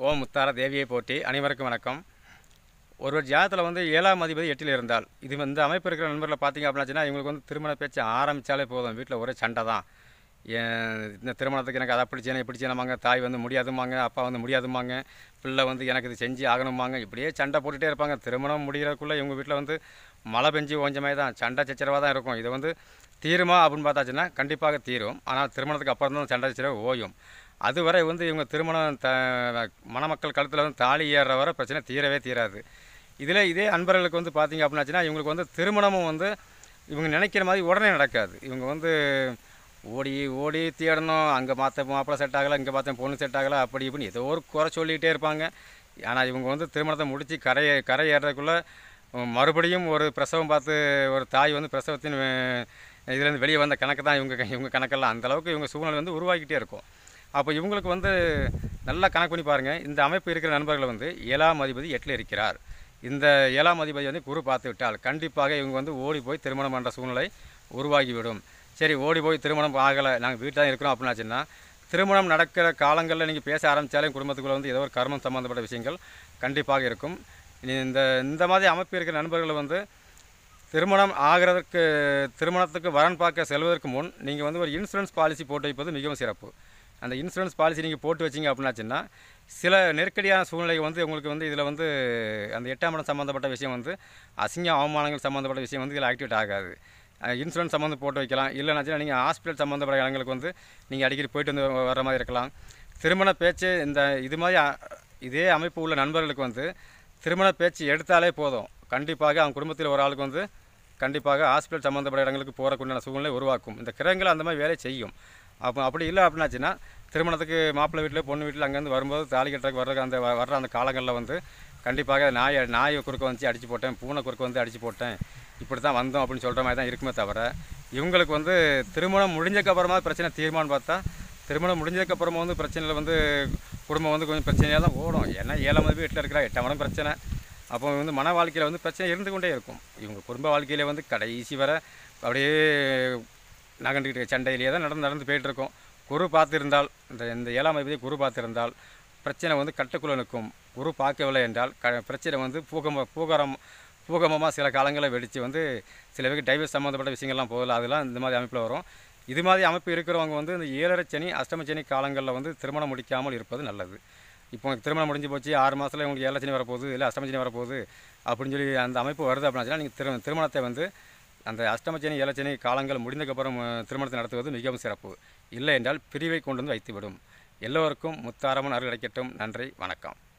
ஓம் முத்தார தேவியை போற்றி அனைவருக்கும் வணக்கம் ஒருவர் ஜாதத்தில் வந்து ஏழாம் அதிபதி எட்டில் இருந்தால் இது வந்து அமைப்பு இருக்கிற நண்பர்களை பார்த்தீங்க அப்படின்னாச்சுன்னா இவங்களுக்கு வந்து திருமண பேச்சு ஆரம்பித்தாலே போதும் வீட்டில் ஒரே சண்டை தான் ஏன் இந்த திருமணத்துக்கு எனக்கு அதை அப்படி செய்யணும் இப்படி செய்யணுமாங்க தாய் வந்து முடியாதுமாங்க அப்பா வந்து முடியாதுமாங்க பிள்ளை வந்து எனக்கு இது செஞ்சு ஆகணுமாங்க இப்படியே சண்டை போட்டுகிட்டே இருப்பாங்க திருமணம் முடிகிறதுக்குள்ளே இவங்க வீட்டில் வந்து மழை பெஞ்சு ஓஞ்சமாய் தான் சண்டை சச்சரவாக தான் இருக்கும் இது வந்து தீருமா அப்படின்னு பார்த்தாச்சுன்னா கண்டிப்பாக தீரும் ஆனால் திருமணத்துக்கு அப்புறம் தான் சண்டை சச்சரவு ஓயும் அதுவரை வந்து இவங்க திருமணம் த மணமக்கள் கழுத்தில் வந்து தாலி ஏறுற வரை பிரச்சனை தீரவே தீராது இதில் இதே அன்பர்களுக்கு வந்து பார்த்தீங்க அப்படின்னாச்சுன்னா இவங்களுக்கு வந்து திருமணமும் வந்து இவங்க நினைக்கிற மாதிரி உடனே நடக்காது இவங்க வந்து ஓடி ஓடி தேடணும் அங்கே பார்த்த மாப்பிள்ளை செட் ஆகலை இங்கே பார்த்த பொண்ணு செட் ஆகலை அப்படி இப்படின்னு ஏதோ ஒரு குறை சொல்லிக்கிட்டே இருப்பாங்க ஆனால் இவங்க வந்து திருமணத்தை முடித்து கரை கரை ஏறுறதுக்குள்ளே மறுபடியும் ஒரு பிரசவம் பார்த்து ஒரு தாய் வந்து பிரசவத்தின் அஹ், இதுலேருந்து வெளியே வந்த கணக்கு தான் இவங்க இவங்க கணக்கெல்லாம் அந்த அளவுக்கு இவங்க சூழ்நிலை வந்து உருவாக்கிட்டே இருக்கும் அப்போ இவங்களுக்கு வந்து நல்லா கணக்கு பண்ணி பாருங்கள் இந்த அமைப்பு இருக்கிற நண்பர்கள் வந்து ஏழாம் அதிபதி எட்டில் இருக்கிறார் இந்த ஏழாம் அதிபதி வந்து குரு பார்த்து விட்டால் கண்டிப்பாக இவங்க வந்து ஓடி போய் திருமணம் பண்ணுற சூழ்நிலை உருவாகிவிடும் சரி ஓடி போய் திருமணம் ஆகலை நாங்கள் வீட்டில் தான் இருக்கிறோம் அப்படின்னாச்சுன்னா திருமணம் நடக்கிற காலங்களில் நீங்கள் பேச ஆரம்பித்தாலே குடும்பத்துக்குள்ளே வந்து ஏதோ ஒரு கர்மம் சம்மந்தப்பட்ட விஷயங்கள் கண்டிப்பாக இருக்கும் இனி இந்த இந்த மாதிரி அமைப்பு இருக்கிற நண்பர்கள் வந்து திருமணம் ஆகிறதுக்கு திருமணத்துக்கு வரன் பார்க்க செல்வதற்கு முன் நீங்கள் வந்து ஒரு இன்சூரன்ஸ் பாலிசி போட்டு வைப்பது மிகவும் சிறப்பு அந்த இன்சூரன்ஸ் பாலிசி நீங்கள் போட்டு வச்சிங்க அப்படின்னாச்சுன்னா சில நெருக்கடியான சூழ்நிலை வந்து உங்களுக்கு வந்து இதில் வந்து அந்த எட்டாம் இடம் சம்மந்தப்பட்ட விஷயம் வந்து அசிங்க அவமானங்கள் சம்மந்தப்பட்ட விஷயம் வந்து இதில் ஆக்டிவேட் ஆகாது இன்சூரன்ஸ் சம்மந்தம் போட்டு வைக்கலாம் இல்லைனாச்சுன்னா நீங்கள் ஹாஸ்பிட்டல் சம்மந்தப்பட்ட இடங்களுக்கு வந்து நீங்கள் அடிக்கடி போயிட்டு வந்து வர மாதிரி இருக்கலாம் திருமண பேச்சு இந்த இது மாதிரி அ, இதே அமைப்பு உள்ள நண்பர்களுக்கு வந்து திருமண பேச்சு எடுத்தாலே போதும் கண்டிப்பாக அவங்க குடும்பத்தில் ஒரு ஆளுக்கு வந்து கண்டிப்பாக ஹாஸ்பிட்டல் சம்மந்தப்பட்ட இடங்களுக்கு போகிறக்குண்டான சூழ்நிலை உருவாக்கும் இந்த கிரகங்கள் அந்த மாதிரி வேலை செய்யும் அப்போ அப்படி இல்லை அப்படின்னாச்சுன்னா திருமணத்துக்கு மாப்பிள்ளை வீட்டில் பொண்ணு வீட்டில் அங்கேருந்து வரும்போது தாலி கட்டுறதுக்கு வர்ற அந்த வ- வர்ற அந்த காலங்களில் வந்து கண்டிப்பாக நாய் நாயை குறுக்க வந்து அடித்து போட்டேன் பூனை குறுக்க வந்து அடித்து போட்டேன் இப்படி தான் வந்தோம் அப்படின்னு சொல்கிற மாதிரி தான் இருக்குமே தவிர இவங்களுக்கு வந்து திருமணம் முடிஞ்சக்கப்புறமா பிரச்சனை தீர்மானம் பார்த்தா திருமணம் முடிஞ்சதுக்கப்புறமா வந்து பிரச்சனையில் வந்து குடும்பம் வந்து கொஞ்சம் பிரச்சனையாக தான் ஓடும் ஏன்னா ஏழாம் மதிப்பு வீட்டில் இருக்கிறா எட்டாம் மடம் பிரச்சனை அப்போ வந்து மன வாழ்க்கையில் வந்து பிரச்சனை இருந்து கொண்டே இருக்கும் இவங்க குடும்ப வாழ்க்கையில வந்து கடைசி வரை அப்படியே நகண்டுக்கிட்டு சண்டையிலேயே தான் நடந்து நடந்து போயிட்டு இருக்கோம் குரு பார்த்திருந்தால் இந்த இந்த ஏழாம் அதிபதி குரு பார்த்திருந்தால் பிரச்சனை வந்து கட்டுக்குள்ளே நிற்கும் குரு பார்க்கவில்லை என்றால் க பிரச்சனை வந்து பூகம பூகரம் பூகமமாக சில காலங்களில் வெடித்து வந்து சில பேருக்கு டைவர்ஸ் சம்மந்தப்பட்ட விஷயங்கள்லாம் போகல அதெல்லாம் இந்த மாதிரி அமைப்பில் வரும் இது மாதிரி அமைப்பு இருக்கிறவங்க வந்து இந்த ஏழரை சனி அஷ்டம சனி காலங்களில் வந்து திருமணம் முடிக்காமல் இருப்பது நல்லது இப்போ உங்களுக்கு திருமணம் முடிஞ்சு போச்சு ஆறு மாதத்தில் உங்களுக்கு ஏழரை சனி வரப்போகுது இல்லை அஷ்டம சனி வரப்போகுது அப்படின்னு சொல்லி அந்த அமைப்பு வருது அப்படின்னா நீங்கள் திரு திருமணத்தை வந்து அந்த அஷ்டமச்சனி ஏழச்சனி காலங்கள் முடிந்தக்கப்புறம் அஹ், திருமணத்தை நடத்துவது மிகவும் சிறப்பு இல்லை என்றால் பிரிவை கொண்டு வந்து வைத்துவிடும் எல்லோருக்கும் முத்தாரமன் அருள் கிடைக்கட்டும் நன்றி வணக்கம்